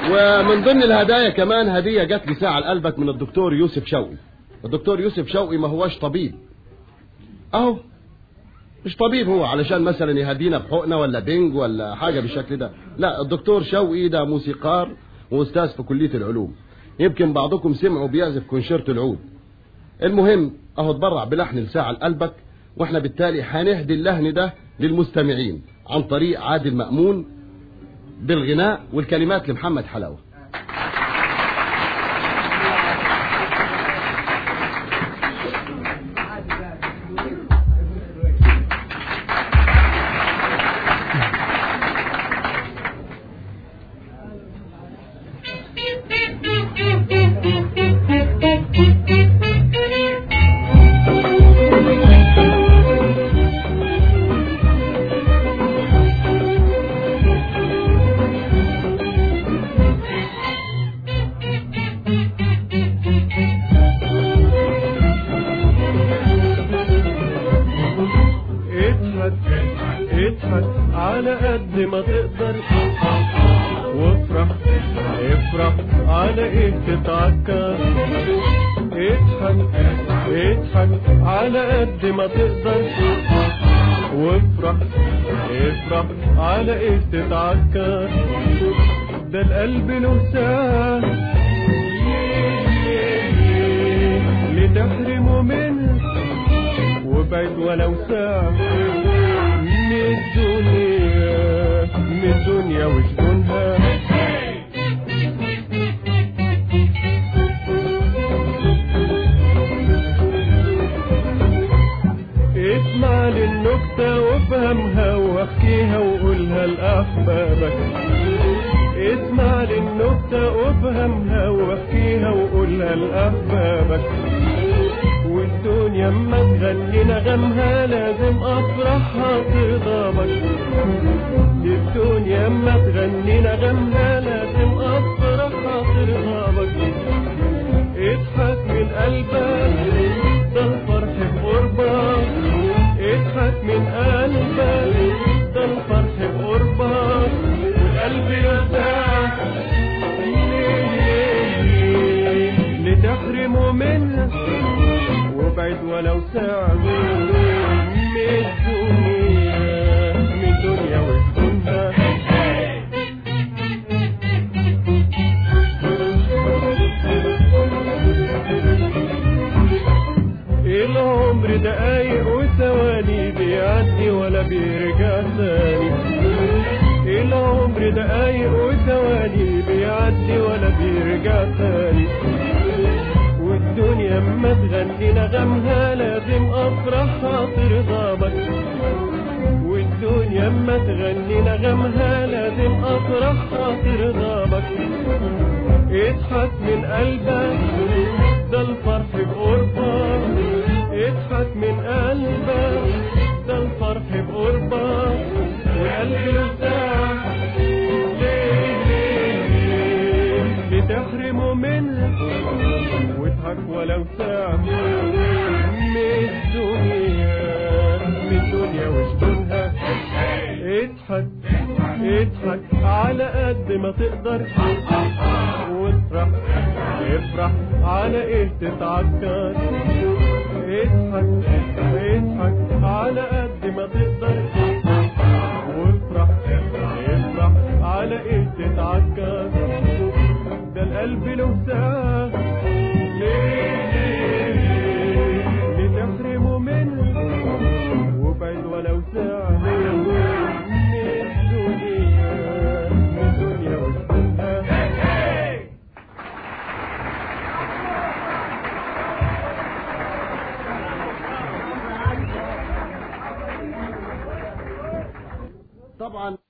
ومن ضمن الهدايا كمان هدية جت لي ساعة لقلبك من الدكتور يوسف شوقي الدكتور يوسف شوقي ما هوش طبيب اهو مش طبيب هو علشان مثلا يهدينا بحقنة ولا بنج ولا حاجة بالشكل ده لا الدكتور شوقي ده موسيقار واستاذ في كلية العلوم يمكن بعضكم سمعوا بيعزف كونشيرت العود المهم اهو اتبرع بلحن لساعة لقلبك واحنا بالتالي هنهدي اللحن ده للمستمعين عن طريق عادل مأمون بالغناء والكلمات لمحمد حلاوة اضحك اضحك على قد ما تقدر وافرح افرح على ايه تتعكر اضحك اضحك على قد ما تقدر وافرح افرح على ايه تتعكر ده القلب له ساعة لتحرمه منه وبعد ولو ساعة من الدنيا من الدنيا وشجونها اسمع للنكتة وافهمها واحكيها وقولها لأحبابك اسمع للنكتة وافهمها واحكيها وقولها لأحبابك والدنيا اما تغني نغمها لازم افرحها ترضابك الدنيا اما تغني نغمها لازم افرحها ترضابك اضحك من قلبك ده الفرح بقربك اضحك من قلبك ده الفرح بقربك والقلب يرتاح ليه ليه ليه لتحرمه منها وابعد ولو ساعة من الدنيا من الدنيا وسكنها العمر دقايق وثواني بيعدي ولا بيرجع ثاني العمر دقايق وثواني بيعدي ولا بيرجع ثاني والدنيا اما تغني نغمها لازم افرحها ترضابك والدنيا اما تغني نغمها لازم افرحها ترضابك اضحك من قلبك ده الفرح بقربك اضحك من قلبك ده الفرح بقربك والقلب يرتاح ليه ليه ليه لتحرمه منها واضحك ولو ساعة من الدنيا من الدنيا وشجونها اضحك اضحك على قد ما تقدر وافرح افرح على ايه تتعكر اضحك اضحك على قد ما تقدر وافرح افرح على ايه تتعكر ده القلب له ساعة ليه ليه لتحرمه منه وابعد ولو ساعة من الدنيا من الدنيا وشجونها طبعا